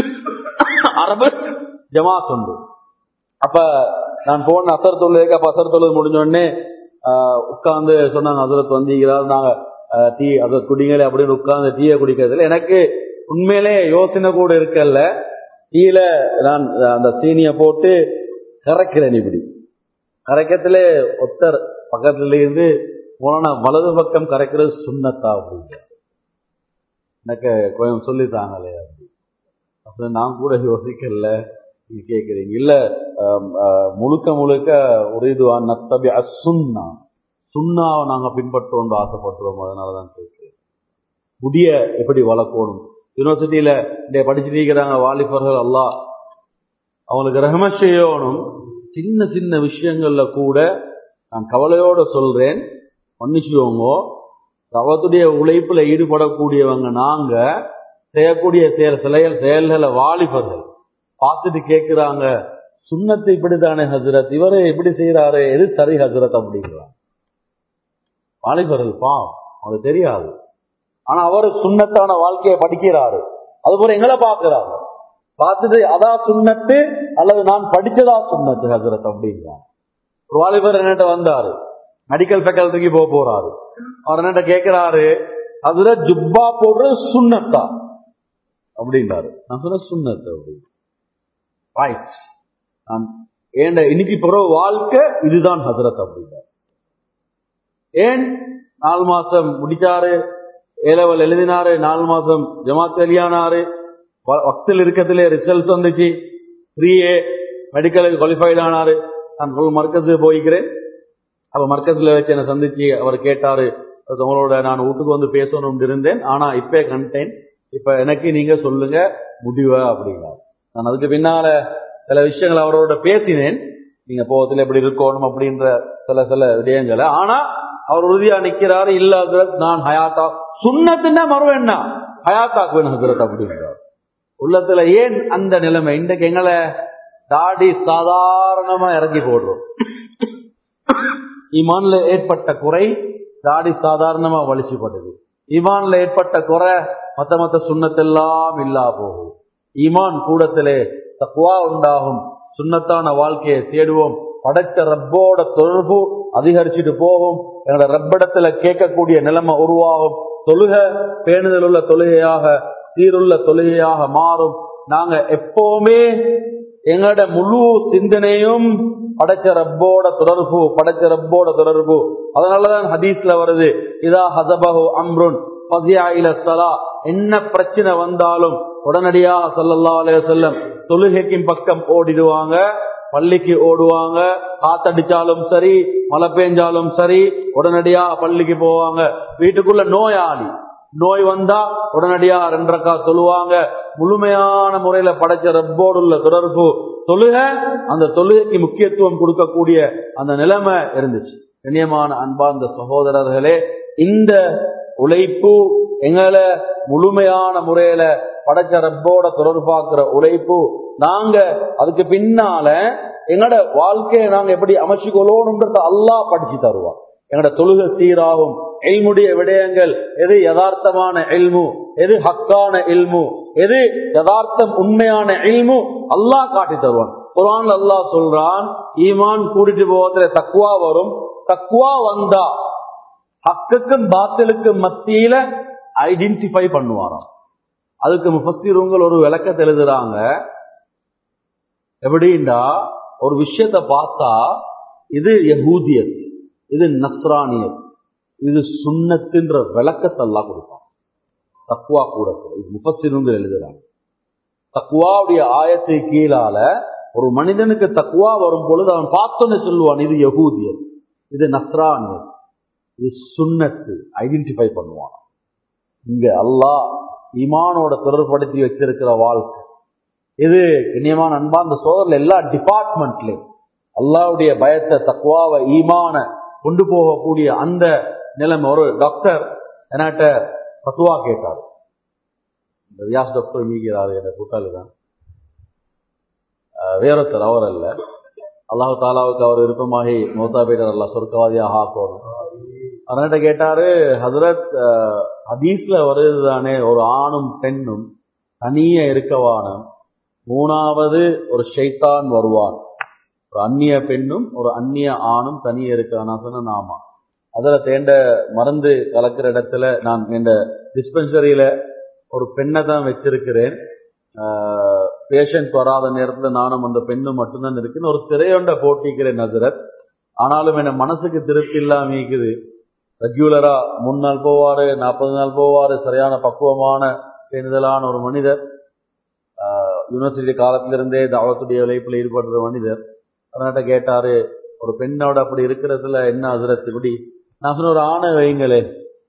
அரபு ஜமாத் உண்டு அப்ப நான் போன அசர் தொழுக்கு அப்ப அசர் தொழுது முடிஞ்ச உடனே உட்கார்ந்து சொன்னாங்க அசரத் வந்தீங்கிறாரு நாங்க டீ அதை குடிங்களே அப்படின்னு உட்கார்ந்து டீயை குடிக்கிறதுல எனக்கு உண்மையிலே யோசனை கூட இருக்கல்ல டீல நான் அந்த சீனியை போட்டு கரைக்கிறேன் இப்படி கரைக்கத்துல ஒத்தர் பக்கத்துல இருந்து போனா வலது பக்கம் கரைக்கிறது சுண்ணத்தா அப்படிங்க எனக்கு கொஞ்சம் சொல்லித்தாங்களே அப்படி நான் கூட யோசிக்கல நீங்க கேக்குறீங்க இல்ல முழுக்க முழுக்க ஒரு இதுவான் நத்தபி அசுன்னா சுண்ணாவை நாங்க பின்பற்றோம் ஆசைப்பட்டுறோம் அதனாலதான் கேட்கிறேன் முடிய எப்படி வளர்க்கணும் யூனிவர்சிட்டியில இந்த படிச்சுட்டு இருக்கிறாங்க வாலிபர்கள் எல்லாம் அவங்களுக்கு ரஹம செய்யணும் சின்ன சின்ன விஷயங்கள்ல கூட நான் கவலையோட சொல்றேன் மன்னிச்சுக்கோங்க தவத்துடைய உழைப்புல ஈடுபடக்கூடியவங்க நாங்க செய்யக்கூடிய செயல் செயல் செயல்களை வாலிபர்கள் பார்த்துட்டு கேட்கிறாங்க சுண்ணத்தை இப்படித்தானே ஹசரத் இவரே எப்படி செய்யறாரு எது சரி ஹசரத் அப்படிங்கிறாங்க வாலிபர்கள் பா அவங்களுக்கு தெரியாது ஆனா அவர் சுண்ணத்தான வாழ்க்கையை படிக்கிறாரு அது போல எங்களை பார்க்கிறாங்க பார்த்துட்டு அதான் சுண்ணத்து அல்லது நான் படிச்சதா சுண்ணத்து ஹசரத் அப்படிங்கிறாங்க ஒரு வாலிபர் என்கிட்ட வந்தாரு மெடிக்கல் ஃபேக்கல்ட்டிக்கு போக போறாரு அவர் என்கிட்ட கேட்கிறாரு அதுல ஜுப்பா போடுறது சுண்ணத்தா அப்படின்றாரு நான் சொன்ன சுண்ணத்து அப்படின்னு ரைட் நான் ஏண்ட இன்னைக்கு பிறகு வாழ்க்கை இதுதான் ஹசரத் அப்படின்றார் ஏன் நாலு மாசம் முடிச்சாரு ஏலவல் எழுதினாரு நாலு மாசம் ஜமாத் வெளியானாரு வக்தில் இருக்கத்திலே ரிசல்ட் வந்துச்சு த்ரீ ஏ மெடிக்கலுக்கு குவாலிஃபைட் ஆனாரு நான் மர்க்கஸுக்கு போய்க்கிறேன் அப்ப மர்க்கஸ்ல வச்சு என்ன சந்திச்சு அவர் கேட்டாரு உங்களோட நான் வீட்டுக்கு வந்து பேசணும் இருந்தேன் ஆனா இப்ப கண்டேன் இப்ப எனக்கு நீங்க சொல்லுங்க முடிவ அப்படிங்கிறார் நான் அதுக்கு பின்னால சில விஷயங்கள் அவரோட பேசினேன் நீங்க போகத்துல எப்படி இருக்கணும் அப்படின்ற சில சில விடயங்களை ஆனா அவர் உறுதியா நிக்கிறாரு இல்ல ஹசரத் நான் ஹயாத்தா சுண்ணத்துன்னா மறுவேன் ஹயாத்தாக்கு வேணும் ஹசரத் அப்படின்றார் உள்ளத்துல ஏன் அந்த நிலைமை இன்றைக்கு எங்களை தாடி சாதாரணமா இறங்கி போடுறோம் ஈமான்ல ஏற்பட்ட குறை தாடி சாதாரணமா வலிச்சுப்பட்டது ஈமான்ல ஏற்பட்ட குறை மத்த மத்த சுண்ணத்தெல்லாம் இல்லா போகும் ஈமான் கூடத்திலே தக்குவா உண்டாகும் சுண்ணத்தான வாழ்க்கையை தேடுவோம் படைத்த ரப்போட தொடர்பு அதிகரிச்சுட்டு போகும் எங்களோட ரப்பிடத்துல கேட்கக்கூடிய நிலைமை உருவாகும் தொழுக பேணுதல் உள்ள தொழுகையாக சீருள்ள தொழுகையாக மாறும் நாங்க எப்பவுமே எங்களோட முழு சிந்தனையும் படைச்ச ரப்போட தொடர்பு படைச்ச ரப்போட தொடர்பு அதனாலதான் ஹதீஸ்ல வருது இதா ஹசபஹு அம்ருன் என்ன பிரச்சனை வந்தாலும் உடனடியாக ஸல்லல்லாஹு அலைஹி வஸல்லம் தொழுகைக்கும் பக்கம் ஓடிடுவாங்க பள்ளிக்கு ஓடுவாங்க காத்தடிச்சாலும் சரி மழை பெஞ்சாலும் சரி உடனடியா பள்ளிக்கு போவாங்க வீட்டுக்குள்ள நோயாளி நோய் வந்தா உடனடியா ரெண்டரைக்கா சொல்லுவாங்க முழுமையான முறையில படைச்ச ரப்போடு உள்ள தொடர்பு தொழுக அந்த தொழுகைக்கு முக்கியத்துவம் கொடுக்கக்கூடிய அந்த நிலைமை இருந்துச்சு கண்ணியமான அன்பார்ந்த சகோதரர்களே இந்த உழைப்பு எங்களை முழுமையான முறையில படைச்ச ரப்போட தொடர்பாக்குற உழைப்பு நாங்க அதுக்கு பின்னால எங்களோட வாழ்க்கையை நாங்க எப்படி அமைச்சுக்கொள்ளணும்ன்றத அல்லாஹ் படிச்சு தருவான் எங்களோட தொழுகை சீராகும் எல்முடைய விடயங்கள் எது யதார்த்தமான எல்மு எது ஹக்கான எல்மு எது யதார்த்தம் உண்மையான எல்மு அல்லாஹ் காட்டி தருவான் குரான் அல்லாஹ் சொல்றான் ஈமான் கூட்டிட்டு போவதில் தக்குவா வரும் தக்குவா வந்தா ஹக்குக்கும் பாத்திலுக்கும் மத்தியில ஐடென்டிஃபை பண்ணுவாராம் அதுக்கு முஃபஸ்ஸிருங்கள் ஒரு விளக்கத்தை எழுதுறாங்க எப்படின்னா ஒரு விஷயத்தை பார்த்தா இது யகூதியத் இது நஸ்ரானியத் இது சுண்ணத்துன்ற விளக்கத்தை எல்லாம் கொடுப்பான் தக்குவா கூட இது முஃபஸ்ஸிருங்கள் எழுதுறாங்க தக்குவாவுடைய ஆயத்தை கீழால ஒரு மனிதனுக்கு தக்குவா வரும் பொழுது அவன் பார்த்தோன்னு சொல்லுவான் இது யகூதியத் இது நஸ்ரானியத் இது சுண்ணத்து ஐடென்டிஃபை பண்ணுவான் இங்க அல்லாஹ் ஈமானோட தொடர்படுத்தி வச்சிருக்கிற வாழ்க்கை இது கண்ணியமான அன்பா அந்த சோதரில் எல்லா டிபார்ட்மெண்ட்லயும் அல்லாவுடைய பயத்தை தக்குவாவை ஈமான கொண்டு போகக்கூடிய அந்த நிலைமை ஒரு டாக்டர் என்கிட்ட பத்துவா கேட்டார் இந்த வியாஸ் டாக்டர் நீக்கிறாரு என்ற கூட்டாளி தான் வேறொருத்தர் அவர் அல்ல அல்லாஹு தாலாவுக்கு அவர் விருப்பமாகி மோதா பேட்டர் அல்லா சொர்க்கவாதியாக ஆக்கணும் அவர்கிட்ட கேட்டாரு ஹசரத் ஹதீஸ்ல வருது தானே ஒரு ஆணும் பெண்ணும் தனிய இருக்கவானம் மூணாவது ஒரு ஷைத்தான் வருவான் ஒரு அந்நிய பெண்ணும் ஒரு அந்நிய ஆணும் தனிய இருக்கானா சொன்ன ஆமா அதுல தேண்ட மருந்து கலக்கிற இடத்துல நான் என் டிஸ்பென்சரியில ஒரு பெண்ணை தான் வச்சிருக்கிறேன் பேஷண்ட் வராத நேரத்துல நானும் அந்த பெண்ணும் மட்டும்தான் இருக்குன்னு ஒரு திரையொண்ட போட்டிக்கிறேன் நசரத் ஆனாலும் என் மனசுக்கு திருப்தி இல்லாம இருக்குது ரெகுலரா மூணு நாள் போவாரு நாற்பது நாள் போவாரு சரியான பக்குவமான பேணுதலான ஒரு மனிதர் யூனிவர்சிட்டி காலத்திலிருந்தே தாவத்துடைய உழைப்பில் ஈடுபடுற மனிதர் அதனாட்ட கேட்டாரு ஒரு பெண்ணோட அப்படி இருக்கிறதுல என்ன அதிரத்து இப்படி நான் சொன்ன ஒரு ஆணை வைங்களே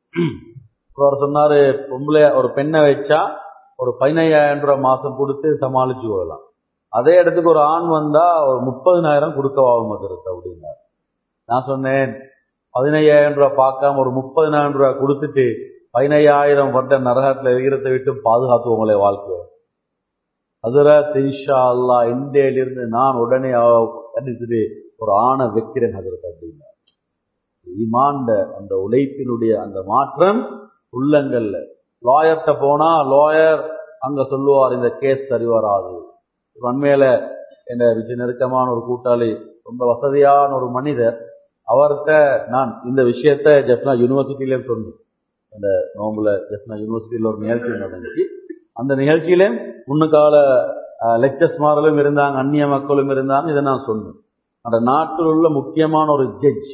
அவர் சொன்னாரு பொம்பளை ஒரு பெண்ணை வச்சா ஒரு பதினையாயிரம் ரூபாய் மாசம் கொடுத்து சமாளிச்சு போகலாம் அதே இடத்துக்கு ஒரு ஆண் வந்தா ஒரு முப்பதினாயிரம் கொடுக்கவாகும் அதிரத்து அப்படின்னாரு நான் சொன்னேன் பதினையாயிரம் ரூபாய் பார்க்காம ஒரு முப்பதினாயிரம் ரூபாய் கொடுத்துட்டு பதினையாயிரம் வருட நரகத்துல இருக்கிறத விட்டு பாதுகாத்து உங்களை வாழ்க்கை அதுல திரிஷா அல்லா இந்தியிலிருந்து நான் உடனே கண்டிச்சுட்டு ஒரு ஆணை வைக்கிறேன் ஹசரத் அப்படின்னா ஈமாண்ட அந்த உழைப்பினுடைய அந்த மாற்றம் உள்ளங்கள்ல லாயர்கிட்ட போனா லாயர் அங்க சொல்லுவார் இந்த கேஸ் சரி வராது உண்மையில என் விஜய் நெருக்கமான ஒரு கூட்டாளி ரொம்ப வசதியான ஒரு மனிதர் அவர்கிட்ட நான் இந்த விஷயத்த ஜப்னா யூனிவர்சிட்டியில சொன்னேன் அந்த நோம்புல ஜப்னா யூனிவர்சிட்டியில ஒரு நிகழ்ச்சி நடந்துச்சு அந்த நிகழ்ச்சியில முன்னுக்கால லெக்சர்ஸ் மார்களும் இருந்தாங்க அந்நிய மக்களும் இருந்தாங்க இதை நான் சொன்னேன் அந்த நாட்டில் உள்ள முக்கியமான ஒரு ஜட்ஜ்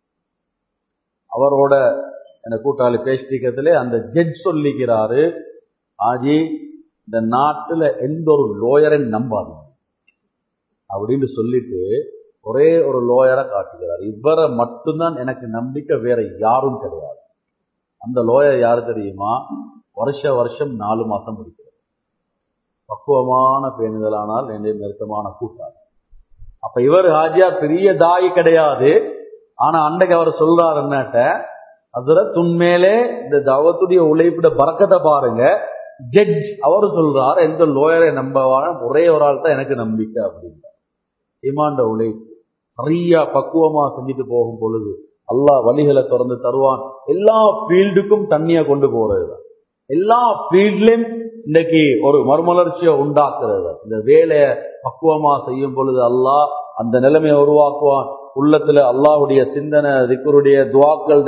அவரோட என கூட்டாளி பேசிக்கிறதுல அந்த ஜட்ஜ் சொல்லிக்கிறாரு ஆஜி இந்த நாட்டுல எந்த ஒரு லோயரை நம்பாதீங்க அப்படின்னு சொல்லிட்டு ஒரே ஒரு லோயரை காட்டுகிறார் இவரை மட்டும்தான் எனக்கு நம்பிக்கை வேற யாரும் கிடையாது அந்த லோயர் யாரு தெரியுமா வருஷ வருஷம் நாலு மாசம் முடிக்கிறது பக்குவமான பேணுதலானால் என்னுடைய நெருக்கமான கூட்டாளி அப்ப இவர் ஹாஜியா பெரிய தாய் கிடையாது ஆனா அன்றைக்கு அவர் சொல்றாரு என்னட்ட அதுல துண்மேலே இந்த தவத்துடைய உழைப்பிட பறக்கத்தை பாருங்க ஜட்ஜ் அவர் சொல்றார் எந்த லோயரை நம்பவான ஒரே ஒரு ஆள் தான் எனக்கு நம்பிக்கை அப்படின்ற இமாண்ட உழைப்பு நிறைய பக்குவமா செஞ்சுட்டு போகும் பொழுது எல்லா வழிகளை திறந்து தருவான் எல்லா ஃபீல்டுக்கும் தண்ணியை கொண்டு போறதுதான் எல்லா ஃபீல்ட்லயும் இன்னைக்கு ஒரு மறுமலர்ச்சியை உண்டாக்குறது இந்த வேலையை பக்குவமா செய்யும் பொழுது அல்லாஹ் அந்த நிலைமையை உருவாக்குவான் உள்ளத்துல அல்லாஹுடைய சிந்தனை திக்கருடைய துவாக்கள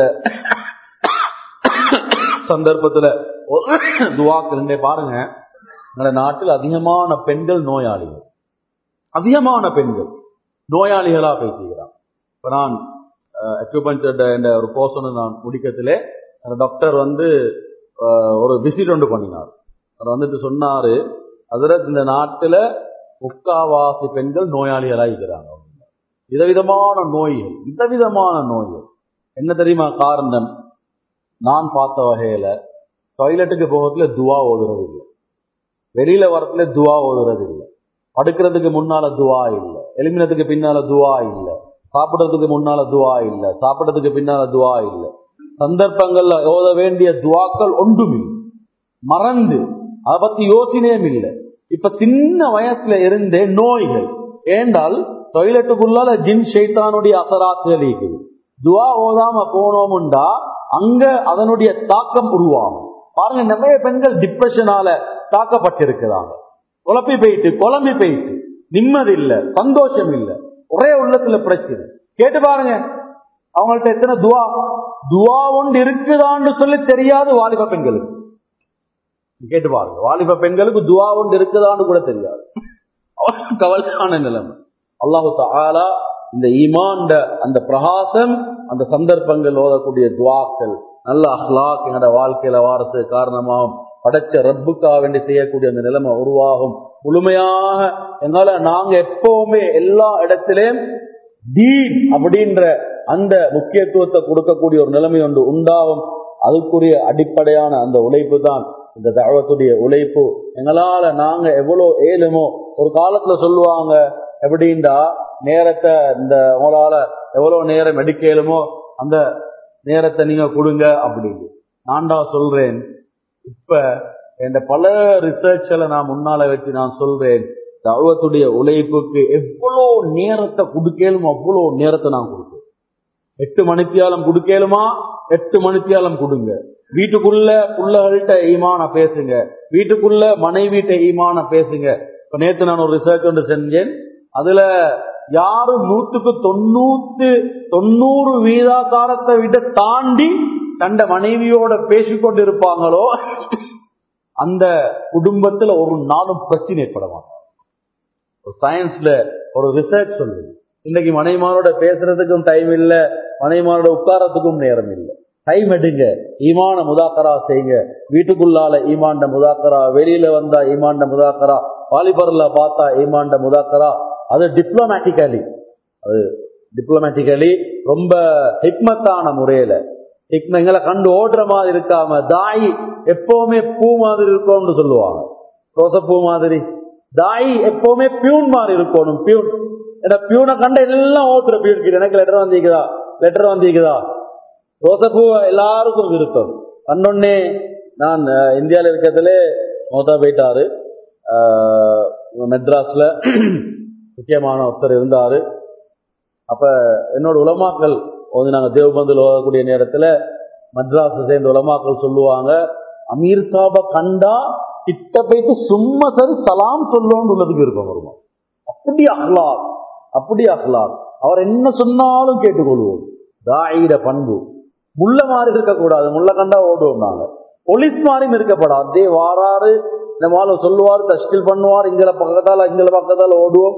சந்தர்ப்பத்துல துவாக்கள் பாருங்க நம்ம நாட்டில் அதிகமான பெண்கள் நோயாளிகள் அதிகமான பெண்கள் நோயாளிகளா பேசுகிறான் இப்ப நான் அக்யூபஞ்சர் என்ற ஒரு கோர்ஸ் ஒன்று நான் முடிக்கிறதுல அந்த டாக்டர் வந்து ஒரு விசிட் ஒன்று பண்ணினார் அவர் வந்துட்டு சொன்னாரு அதுல இந்த நாட்டுல முக்காவாசி பெண்கள் நோயாளிகளா இருக்கிறாங்க விதவிதமான நோய்கள் விதவிதமான நோய்கள் என்ன தெரியுமா காரணம் நான் பார்த்த வகையில டாய்லெட்டுக்கு போகிறதுல துவா ஓதுறது இல்லை வெளியில வரத்துல துவா ஓதுறது இல்லை படுக்கிறதுக்கு முன்னால துவா இல்லை எலுமினத்துக்கு பின்னால துவா இல்லை சாப்பிடுறதுக்கு முன்னால துவா இல்லை சாப்பிடுறதுக்கு பின்னால துவா இல்லை சந்தர்ப்பங்கள்ல ஓத வேண்டிய துவாக்கள் ஒன்றும் இல்லை மறந்து அதை பத்தி யோசனையும் இல்லை இப்ப சின்ன வயசுல இருந்தே நோய்கள் ஏண்டால் டொய்லெட்டுக்குள்ளால ஜின் ஷைத்தானுடைய அசராத்துகள் இருக்குது துவா ஓதாம போனோம்டா அங்க அதனுடைய தாக்கம் உருவாகும் பாருங்க நிறைய பெண்கள் டிப்ரெஷனால தாக்கப்பட்டிருக்கிறாங்க குழப்பி போயிட்டு குழம்பி போயிட்டு நிம்மதி இல்ல சந்தோஷம் இல்ல ஒரே உள்ளத்துல பிரச்சனை கேட்டு பாருங்க அவங்கள்ட்ட எத்தனை துவா துவா ஒன்று இருக்குதான்னு சொல்லி தெரியாது வாலிப பெண்களுக்கு கேட்டு பாருங்க வாலிப பெண்களுக்கு துவா ஒன்று இருக்குதான்னு கூட தெரியாது அவ்வளவு கவலையான நிலைமை அல்லாஹு தாலா இந்த ஈமாண்ட அந்த பிரகாசம் அந்த சந்தர்ப்பங்கள் ஓதக்கூடிய துவாக்கள் நல்ல அஹ்லாக் என்னோட வாழ்க்கையில வாரத்துக்கு காரணமாகும் படைச்ச ரப்புக்காக வேண்டி செய்யக்கூடிய அந்த நிலைமை உருவாகும் முழுமையாக என்னால நாங்க எப்பவுமே எல்லா இடத்திலையும் தீன் அப்படின்ற அந்த முக்கியத்துவத்தை கொடுக்கக்கூடிய ஒரு நிலைமை ஒன்று உண்டாகும் அதுக்குரிய அடிப்படையான அந்த உழைப்பு தான் இந்த தகவத்துடைய உழைப்பு எங்களால நாங்க எவ்வளவு ஏழுமோ ஒரு காலத்துல சொல்லுவாங்க எப்படின்னா நேரத்தை இந்த உங்களால எவ்வளவு நேரம் எடுக்கலுமோ அந்த நேரத்தை நீங்க கொடுங்க அப்படின்னு நான்டா சொல்றேன் இப்ப என்ற பல ரிசர்ச்களை நான் முன்னால வச்சு நான் சொல்றேன் தவத்துடைய உழைப்புக்கு எவ்வளோ நேரத்தை கொடுக்கலுமோ அவ்வளோ நேரத்தை நான் கொடுப்பேன் எட்டு மணித்தியாலம் கொடுக்கலுமா எட்டு மணித்தியாலம் கொடுங்க வீட்டுக்குள்ள புள்ளகள்கிட்ட ஈமான பேசுங்க வீட்டுக்குள்ள மனைவிட்ட ஈமான பேசுங்க இப்ப நேத்து நான் ஒரு ரிசர்ச் ஒன்று செஞ்சேன் அதுல யாரு நூத்துக்கு தொண்ணூத்து தொண்ணூறு வீதாக்காரத்தை விட தாண்டி தண்ட மனைவியோட பேசிக்கொண்டு இருப்பாங்களோ அந்த குடும்பத்துல ஒரு நாளும் பிரச்சனை ஏற்பட மாட்டாங்க சயின்ஸ்ல ஒரு ரிசர்ச் சொல்லுது இன்னைக்கு மனைமாரோட பேசுறதுக்கும் டைம் இல்ல மனைமாரோட உட்காரத்துக்கும் நேரம் இல்லை டைம் எடுங்க ஈமான முதாக்கரா செய்யுங்க வீட்டுக்குள்ளால ஈமாண்ட முதாக்கரா வெளியில வந்தா ஈமாண்ட முதாக்கரா வாலிபர்ல பார்த்தா ஈமாண்ட முதாக்கரா அது டிப்ளமேட்டிக்கலி அது டிப்ளமேட்டிக்கலி ரொம்ப ஹிக்மத்தான முறையில ஹிக்ம எங்களை கண்டு ஓடுற மாதிரி இருக்காம தாய் எப்பவுமே பூ மாதிரி இருக்கும்னு சொல்லுவாங்க ரோசப்பூ மாதிரி தாய் எப்பவுமே பியூன் மாதிரி இருக்கணும் பியூன் ஏன்னா பியூனை கண்ட எல்லாம் ஓட்டுற பியூன் கிட்ட எனக்கு லெட்டர் வந்திக்குதா லெட்டர் வந்திக்குதா ரோசப்பூ எல்லாருக்கும் விருப்பம் கண்ணொன்னே நான் இந்தியாவில் இருக்கிறதுல மோதா போயிட்டாரு மெட்ராஸ்ல முக்கியமான ஒருத்தர் இருந்தாரு அப்ப என்னோட உலமாக்கள் வந்து நாங்க தேவபந்தில் ஓதக்கூடிய நேரத்துல மദ്രാസ് சேர்ந்த உலமாக்கள் சொல்லுவாங்க அமீர் சாப கண்டா கிட்ட போயிட்டு சும்மா சரி சலாம் சொல்லணும்னு உள்ளதுக்கு இருக்கும் வருமா அப்படி அஹ்லாக் அப்படி அஹ்லாக் அவர் என்ன சொன்னாலும் கேட்டுக்கொள்வோம் தாயிட பண்பு முள்ள மாதிரி இருக்கக்கூடாது முள்ள கண்டா ஓடுவோம் நாங்க போலீஸ் மாதிரியும் இருக்கப்படாது அதே வாராரு இந்த மாதிரி சொல்லுவார் தஷ்கில் பண்ணுவார் இங்கல பக்கத்தால இங்கல பக்கத்தால ஓடுவோம்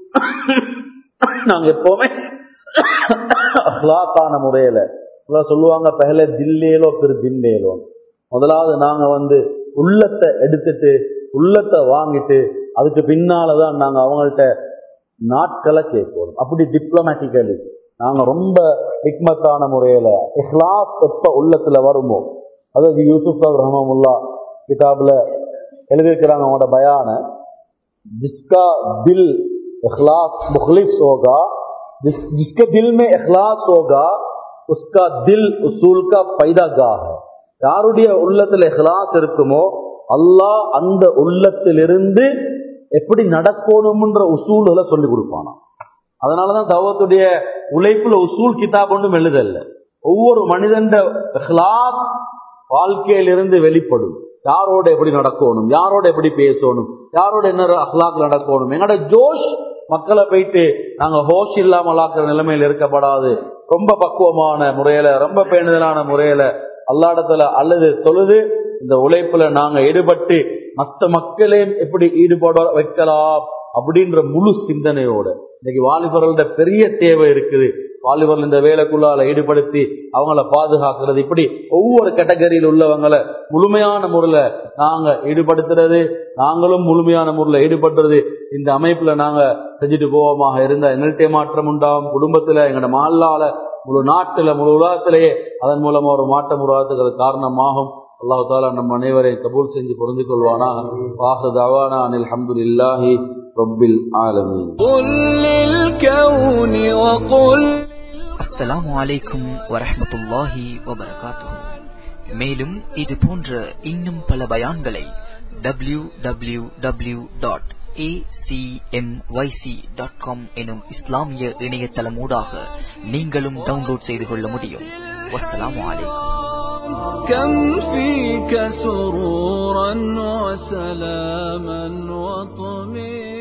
நாங்க எப்பவுமே அஹ்லாக்கான முறையில சொல்லுவாங்க பகல தில்லேலோ பெரு தில்லேலோ முதலாவது நாங்க வந்து உள்ளத்தை எடுத்துட்டு உள்ளத்தை வாங்கிட்டு அதுக்கு பின்னாலதான் நாங்க அவங்கள்ட்ட நாட்களை கேட்போம் அப்படி டிப்ளமேட்டிக்கலி நாங்க ரொம்ப ஹிக்மத்தான முறையில இஹ்லாஸ் எப்ப உள்ளத்துல வருமோ அதாவது யூசுப் ரஹமுல்லா கிதாப்ல எழுதியிருக்கிறாங்க அவங்களோட பயான जिसका दिल इखलास मुखलिस होगा जिस, जिसके दिल में इखलास होगा उसका दिल उसूल का पैदागाह है யாருடைய உள்ளத்துல இஹ்லாஸ் இருக்குமோ அல்லாஹ் அந்த உள்ளத்திலிருந்து எப்படி நடக்கணும்ன்ற உசூல்களை சொல்லி கொடுப்பானா அதனாலதான் தவத்துடைய உழைப்புல உசூல் கிதாப் ஒன்றும் எழுதல்ல ஒவ்வொரு மனிதன் இஹ்லாஸ் வாழ்க்கையிலிருந்து வெளிப்படும் யாரோட எப்படி நடக்கணும் யாரோட எப்படி பேசணும் யாரோட என்ன அஹ்லாக் நடக்கணும் எங்களோட ஜோஷ் மக்களை போயிட்டு நாங்க ஹோஷ் இல்லாமல் ஆக்குற நிலைமையில் இருக்கப்படாது ரொம்ப பக்குவமான முறையில ரொம்ப பேணுதலான முறையில அல்லாடத்துல அல்லது தொழுது இந்த உழைப்புல நாங்க ஈடுபட்டு மற்ற மக்களையும் எப்படி ஈடுபட வைக்கலாம் அப்படின்ற முழு சிந்தனையோட இன்னைக்கு வாலிபர்களோட பெரிய தேவை இருக்குது வாலிபர்கள் இந்த வேலைக்குள்ளால ஈடுபடுத்தி அவங்கள பாதுகாக்கிறது இப்படி ஒவ்வொரு கேட்டகரியில் உள்ளவங்களை முழுமையான முறையில நாங்க ஈடுபடுத்துறது நாங்களும் முழுமையான முறையில் ஈடுபடுறது இந்த அமைப்புல நாங்க செஞ்சுட்டு போவோமாக இருந்த எங்கள்கிட்ட மாற்றம் உண்டாகும் குடும்பத்துல எங்களோட மாலால முழு நாட்டுல முழு உலகத்திலேயே அதன் மூலமா ஒரு மாற்றம் உருவாக்குறது காரணமாகும் அல்லாஹ் தாலா நம் அனைவரையும் கபூல் செஞ்சு பொருந்திக் கொள்வானா வாஹு தவானா அனில் அஹமதுல்லாஹி ரப்பில் ஆலமீன் قل للكون وقل அஸ்ஸலாமு அலைக்கும் வரஹ்மத்துல்லாஹி வபரகாத்துஹு மேலும் இது போன்ற இன்னும் பல பயான்களை W W W dot dot com எனும் இஸ்லாமிய இணையதளமூடாக நீங்களும் டவுன்லோட் செய்து கொள்ள முடியும் வஸ்ஸலாமு அலைக்கும் كم فيك سرورا وسلاما وطمئنا